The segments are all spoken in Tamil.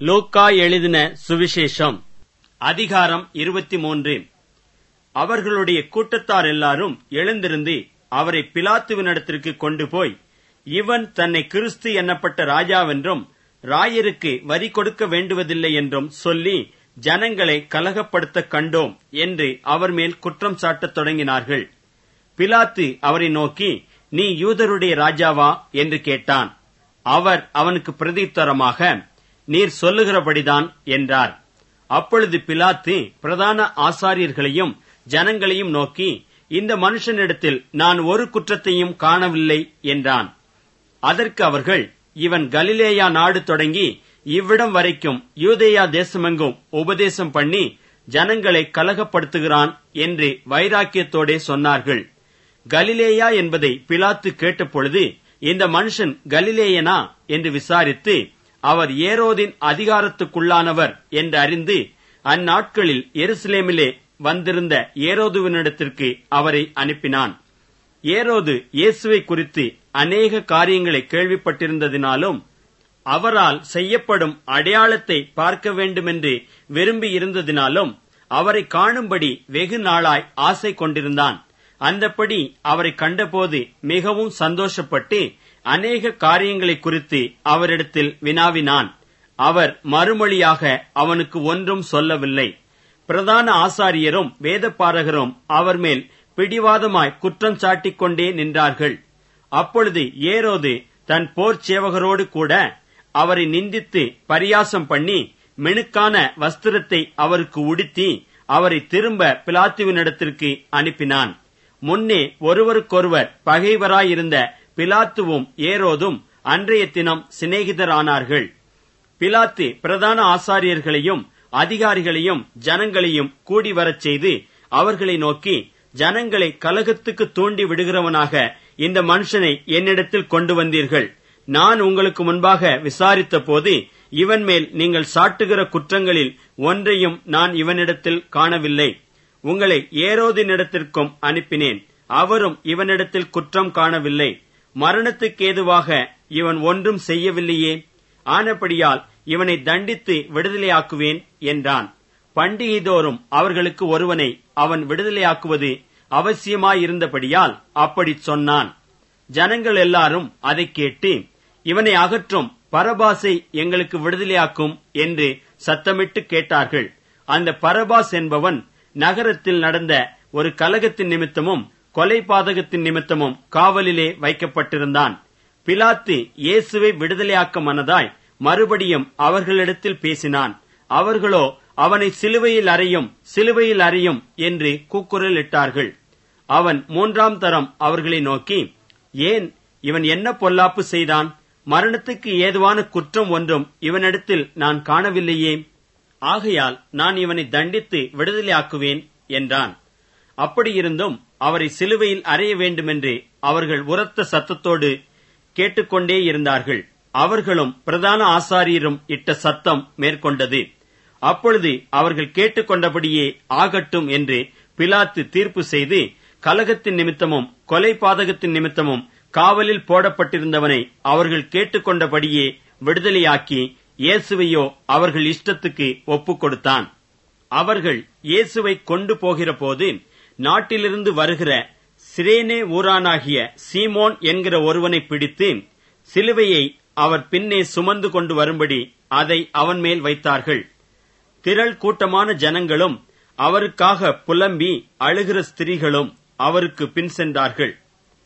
லூக்கா எழுதின சுவிசேஷம் அதிகாரம் இருபத்தி மூன்று அவர்களுடைய கூட்டத்தார் எல்லாரும் எழுந்திருந்து அவரை பிலாத்துவினிடத்திற்கு கொண்டு போய் இவன் தன்னை கிறிஸ்து எண்ணப்பட்ட ராஜாவென்றும் ராயருக்கு வரி கொடுக்க வேண்டுவதில்லை என்றும் சொல்லி ஜனங்களை கலகப்படுத்த கண்டோம் என்று அவர் மேல் குற்றம் சாட்டத் தொடங்கினார்கள் பிலாத்து அவரை நோக்கி நீ யூதருடைய ராஜாவா என்று கேட்டான் அவர் அவனுக்கு பிரதித்தரமாக நீர் சொல்லுகிறபடிதான் என்றார் அப்பொழுது பிலாத்து பிரதான ஆசாரியர்களையும் ஜனங்களையும் நோக்கி இந்த மனுஷனிடத்தில் நான் ஒரு குற்றத்தையும் காணவில்லை என்றான் அதற்கு அவர்கள் இவன் கலிலேயா நாடு தொடங்கி இவ்விடம் வரைக்கும் யூதேயா தேசமெங்கும் உபதேசம் பண்ணி ஜனங்களை கலகப்படுத்துகிறான் என்று வைராக்கியத்தோடே சொன்னார்கள் கலிலேயா என்பதை பிலாத்து கேட்டபொழுது இந்த மனுஷன் கலிலேயனா என்று விசாரித்து அவர் ஏரோதின் அதிகாரத்துக்குள்ளானவர் என்று அறிந்து அந்நாட்களில் எருசலேமிலே வந்திருந்த ஏரோதுவினிடத்திற்கு அவரை அனுப்பினான் ஏரோது இயேசுவை குறித்து அநேக காரியங்களை கேள்விப்பட்டிருந்ததினாலும் அவரால் செய்யப்படும் அடையாளத்தை பார்க்க வேண்டுமென்று விரும்பி இருந்ததினாலும் அவரை காணும்படி வெகு நாளாய் ஆசை கொண்டிருந்தான் அந்தப்படி அவரை கண்டபோது மிகவும் சந்தோஷப்பட்டு அநேக காரியங்களை குறித்து அவரிடத்தில் வினாவினான் அவர் மறுமொழியாக அவனுக்கு ஒன்றும் சொல்லவில்லை பிரதான ஆசாரியரும் வேதப்பாரகரும் அவர் மேல் பிடிவாதமாய் குற்றம் சாட்டிக் கொண்டே நின்றார்கள் அப்பொழுது ஏரோது தன் போர் சேவகரோடு கூட அவரை நிந்தித்து பரியாசம் பண்ணி மினுக்கான வஸ்திரத்தை அவருக்கு உடுத்தி அவரை திரும்ப பிலாத்துவினிடத்திற்கு அனுப்பினான் முன்னே ஒருவருக்கொருவர் பகைவராயிருந்த பிலாத்துவும் ஏரோதும் அன்றைய தினம் சிநேகிதரானார்கள் பிலாத்து பிரதான ஆசாரியர்களையும் அதிகாரிகளையும் ஜனங்களையும் கூடி வரச் செய்து அவர்களை நோக்கி ஜனங்களை கலகத்துக்கு தூண்டி விடுகிறவனாக இந்த மனுஷனை என்னிடத்தில் கொண்டு வந்தீர்கள் நான் உங்களுக்கு முன்பாக விசாரித்த போது இவன் மேல் நீங்கள் சாட்டுகிற குற்றங்களில் ஒன்றையும் நான் இவனிடத்தில் காணவில்லை உங்களை ஏரோதினிடத்திற்கும் அனுப்பினேன் அவரும் இவனிடத்தில் குற்றம் காணவில்லை மரணத்துக்கேதுவாக இவன் ஒன்றும் செய்யவில்லையே ஆனபடியால் இவனை தண்டித்து விடுதலையாக்குவேன் என்றான் பண்டிகைதோறும் அவர்களுக்கு ஒருவனை அவன் விடுதலையாக்குவது அவசியமாயிருந்தபடியால் அப்படிச் சொன்னான் ஜனங்கள் எல்லாரும் அதைக் கேட்டு இவனை அகற்றும் பரபாசை எங்களுக்கு விடுதலையாக்கும் என்று சத்தமிட்டு கேட்டார்கள் அந்த பரபாஸ் என்பவன் நகரத்தில் நடந்த ஒரு கலகத்தின் நிமித்தமும் கொலை பாதகத்தின் நிமித்தமும் காவலிலே வைக்கப்பட்டிருந்தான் பிலாத்து இயேசுவை விடுதலையாக்க மனதாய் மறுபடியும் அவர்களிடத்தில் பேசினான் அவர்களோ அவனை சிலுவையில் அறையும் சிலுவையில் அறையும் என்று கூக்குரலிட்டார்கள் அவன் மூன்றாம் தரம் அவர்களை நோக்கி ஏன் இவன் என்ன பொல்லாப்பு செய்தான் மரணத்துக்கு ஏதுவான குற்றம் ஒன்றும் இவனிடத்தில் நான் காணவில்லையே ஆகையால் நான் இவனை தண்டித்து விடுதலையாக்குவேன் என்றான் அப்படியிருந்தும் அவரை சிலுவையில் அறைய வேண்டுமென்று அவர்கள் உரத்த சத்தத்தோடு கேட்டுக்கொண்டே இருந்தார்கள் அவர்களும் பிரதான ஆசாரியரும் இட்ட சத்தம் மேற்கொண்டது அப்பொழுது அவர்கள் கேட்டுக்கொண்டபடியே ஆகட்டும் என்று பிலாத்து தீர்ப்பு செய்து கலகத்தின் நிமித்தமும் கொலை பாதகத்தின் நிமித்தமும் காவலில் போடப்பட்டிருந்தவனை அவர்கள் கேட்டுக்கொண்டபடியே விடுதலையாக்கி இயேசுவையோ அவர்கள் இஷ்டத்துக்கு ஒப்புக் கொடுத்தான் அவர்கள் இயேசுவை கொண்டு போகிற போது நாட்டிலிருந்து வருகிற சிரேனே ஊரானாகிய சீமோன் என்கிற ஒருவனை பிடித்து சிலுவையை அவர் பின்னே சுமந்து கொண்டு வரும்படி அதை அவன் மேல் வைத்தார்கள் திரள் கூட்டமான ஜனங்களும் அவருக்காக புலம்பி அழுகிற ஸ்திரீகளும் அவருக்கு பின் சென்றார்கள்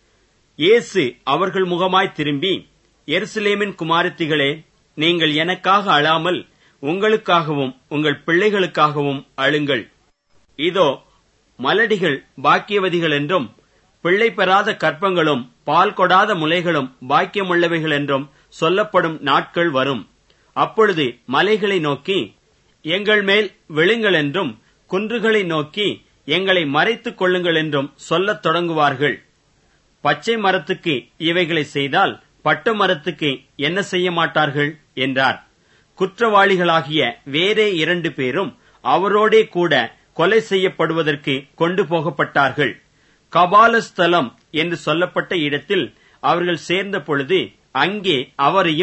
இயேசு அவர்கள் முகமாய் திரும்பி எருசலேமின் குமாரத்திகளே நீங்கள் எனக்காக அழாமல் உங்களுக்காகவும் உங்கள் பிள்ளைகளுக்காகவும் அழுங்கள் இதோ மலடிகள் பாக்கியவதிகள் என்றும் பிள்ளை பெறாத கற்பங்களும் பால் கொடாத முலைகளும் பாக்கியமுள்ளவைகள் என்றும் சொல்லப்படும் நாட்கள் வரும் அப்பொழுது மலைகளை நோக்கி எங்கள் மேல் விழுங்கள் என்றும் குன்றுகளை நோக்கி எங்களை மறைத்துக் கொள்ளுங்கள் என்றும் சொல்லத் தொடங்குவார்கள் பச்சை மரத்துக்கு இவைகளை செய்தால் பட்டு மரத்துக்கு என்ன செய்ய மாட்டார்கள் என்றார் குற்றவாளிகளாகிய வேறே இரண்டு பேரும் அவரோடே கூட கொலை செய்யப்படுவதற்கு கொண்டு போகப்பட்டார்கள் கபாலஸ்தலம் என்று சொல்லப்பட்ட இடத்தில் அவர்கள் சேர்ந்த பொழுது அங்கே அவரையும்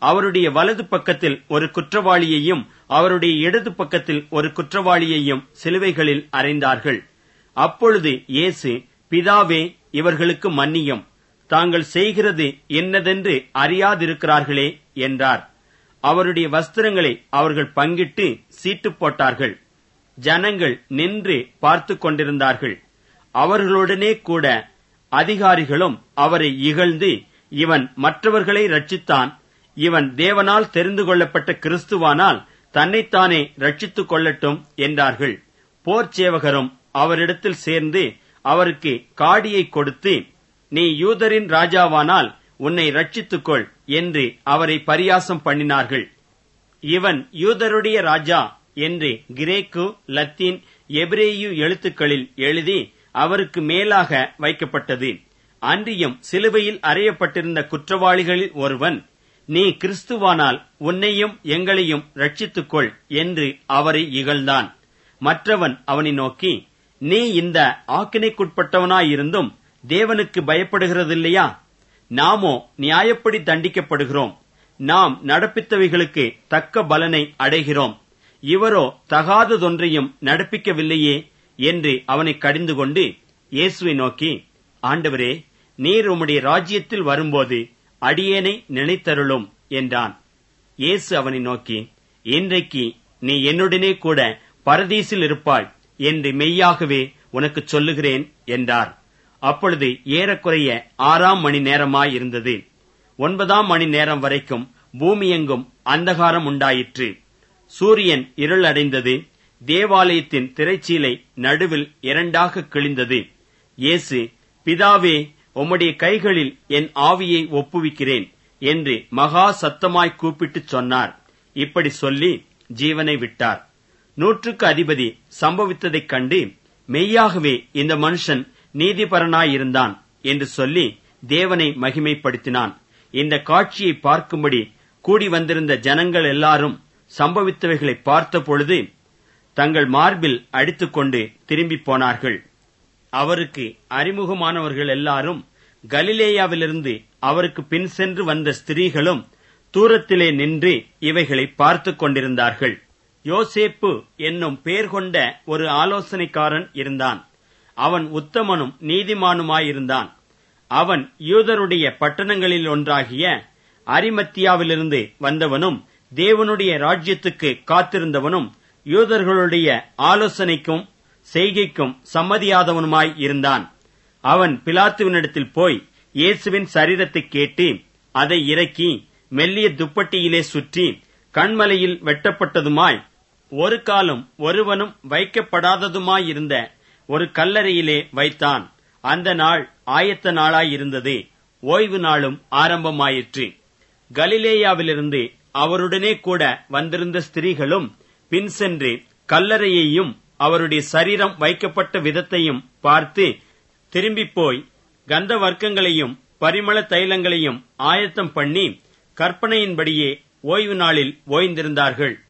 அவருடைய வலது பக்கத்தில் ஒரு குற்றவாளியையும் அவருடைய இடது பக்கத்தில் ஒரு குற்றவாளியையும் சிலுவைகளில் அறைந்தார்கள் அப்பொழுது இயேசு பிதாவே இவர்களுக்கு மன்னியும் தாங்கள் செய்கிறது என்னதென்று அறியாதிருக்கிறார்களே என்றார் அவருடைய வஸ்திரங்களை அவர்கள் பங்கிட்டு சீட்டு போட்டார்கள் ஜனங்கள் நின்று பார்த்து கொண்டிருந்தார்கள் அவர்களுடனே கூட அதிகாரிகளும் அவரை இகழ்ந்து இவன் மற்றவர்களை ரட்சித்தான் இவன் தேவனால் தெரிந்து கொள்ளப்பட்ட கிறிஸ்துவானால் தன்னைத்தானே ரட்சித்துக் கொள்ளட்டும் என்றார்கள் போர்ச் சேவகரும் அவரிடத்தில் சேர்ந்து அவருக்கு காடியை கொடுத்து நீ யூதரின் ராஜாவானால் உன்னை ரட்சித்துக்கொள் என்று அவரை பரியாசம் பண்ணினார்கள் இவன் யூதருடைய ராஜா என்று கிரேக்கு லத்தீன் எபிரேயு எழுத்துக்களில் எழுதி அவருக்கு மேலாக வைக்கப்பட்டது அன்றியும் சிலுவையில் அறையப்பட்டிருந்த குற்றவாளிகளில் ஒருவன் நீ கிறிஸ்துவானால் உன்னையும் எங்களையும் ரட்சித்துக்கொள் என்று அவரை இகழ்ந்தான் மற்றவன் அவனை நோக்கி நீ இந்த ஆக்கினைக்குட்பட்டவனாயிருந்தும் தேவனுக்கு பயப்படுகிறதில்லையா நாமோ நியாயப்படி தண்டிக்கப்படுகிறோம் நாம் நடப்பித்தவைகளுக்கு தக்க பலனை அடைகிறோம் இவரோ தகாததொன்றையும் நடப்பிக்கவில்லையே என்று அவனை கடிந்து கொண்டு இயேசுவை நோக்கி ஆண்டவரே நீர் உம்முடைய ராஜ்யத்தில் வரும்போது அடியேனை நினைத்தருளும் என்றான் இயேசு அவனை நோக்கி இன்றைக்கு நீ என்னுடனே கூட பரதீசில் இருப்பாய் என்று மெய்யாகவே உனக்கு சொல்லுகிறேன் என்றார் அப்பொழுது ஏறக்குறைய ஆறாம் மணி நேரமாயிருந்தது ஒன்பதாம் மணி நேரம் வரைக்கும் பூமியெங்கும் அந்தகாரம் உண்டாயிற்று சூரியன் இருளடைந்தது தேவாலயத்தின் திரைச்சீலை நடுவில் இரண்டாக கிழிந்தது இயேசு பிதாவே உம்முடைய கைகளில் என் ஆவியை ஒப்புவிக்கிறேன் என்று மகா சத்தமாய் கூப்பிட்டுச் சொன்னார் இப்படி சொல்லி ஜீவனை விட்டார் நூற்றுக்கு அதிபதி சம்பவித்ததைக் கண்டு மெய்யாகவே இந்த மனுஷன் நீதிபரனாயிருந்தான் என்று சொல்லி தேவனை மகிமைப்படுத்தினான் இந்த காட்சியை பார்க்கும்படி கூடி வந்திருந்த ஜனங்கள் எல்லாரும் சம்பவித்தவைகளை பார்த்த பொழுது தங்கள் மார்பில் அடித்துக்கொண்டு திரும்பி போனார்கள் அவருக்கு அறிமுகமானவர்கள் எல்லாரும் கலிலேயாவிலிருந்து அவருக்கு பின் சென்று வந்த ஸ்திரீகளும் தூரத்திலே நின்று இவைகளை பார்த்துக் கொண்டிருந்தார்கள் யோசேப்பு என்னும் பேர் கொண்ட ஒரு ஆலோசனைக்காரன் இருந்தான் அவன் உத்தமனும் நீதிமானுமாயிருந்தான் அவன் யூதருடைய பட்டணங்களில் ஒன்றாகிய அரிமத்தியாவிலிருந்து வந்தவனும் தேவனுடைய ராஜ்யத்துக்கு காத்திருந்தவனும் யூதர்களுடைய ஆலோசனைக்கும் செய்கைக்கும் சம்மதியாதவனுமாய் இருந்தான் அவன் பிலாத்துவினிடத்தில் போய் இயேசுவின் சரீரத்தை கேட்டு அதை இறக்கி மெல்லிய துப்பட்டியிலே சுற்றி கண்மலையில் வெட்டப்பட்டதுமாய் ஒரு காலம் ஒருவனும் வைக்கப்படாததுமாயிருந்த ஒரு கல்லறையிலே வைத்தான் அந்த நாள் ஆயத்த நாளாயிருந்தது ஓய்வு நாளும் ஆரம்பமாயிற்று கலிலேயாவிலிருந்து அவருடனே கூட வந்திருந்த ஸ்திரீகளும் பின் சென்று கல்லறையையும் அவருடைய சரீரம் வைக்கப்பட்ட விதத்தையும் பார்த்து திரும்பிப் போய் கந்த வர்க்கங்களையும் பரிமள தைலங்களையும் ஆயத்தம் பண்ணி கற்பனையின்படியே ஓய்வு நாளில் ஓய்ந்திருந்தார்கள்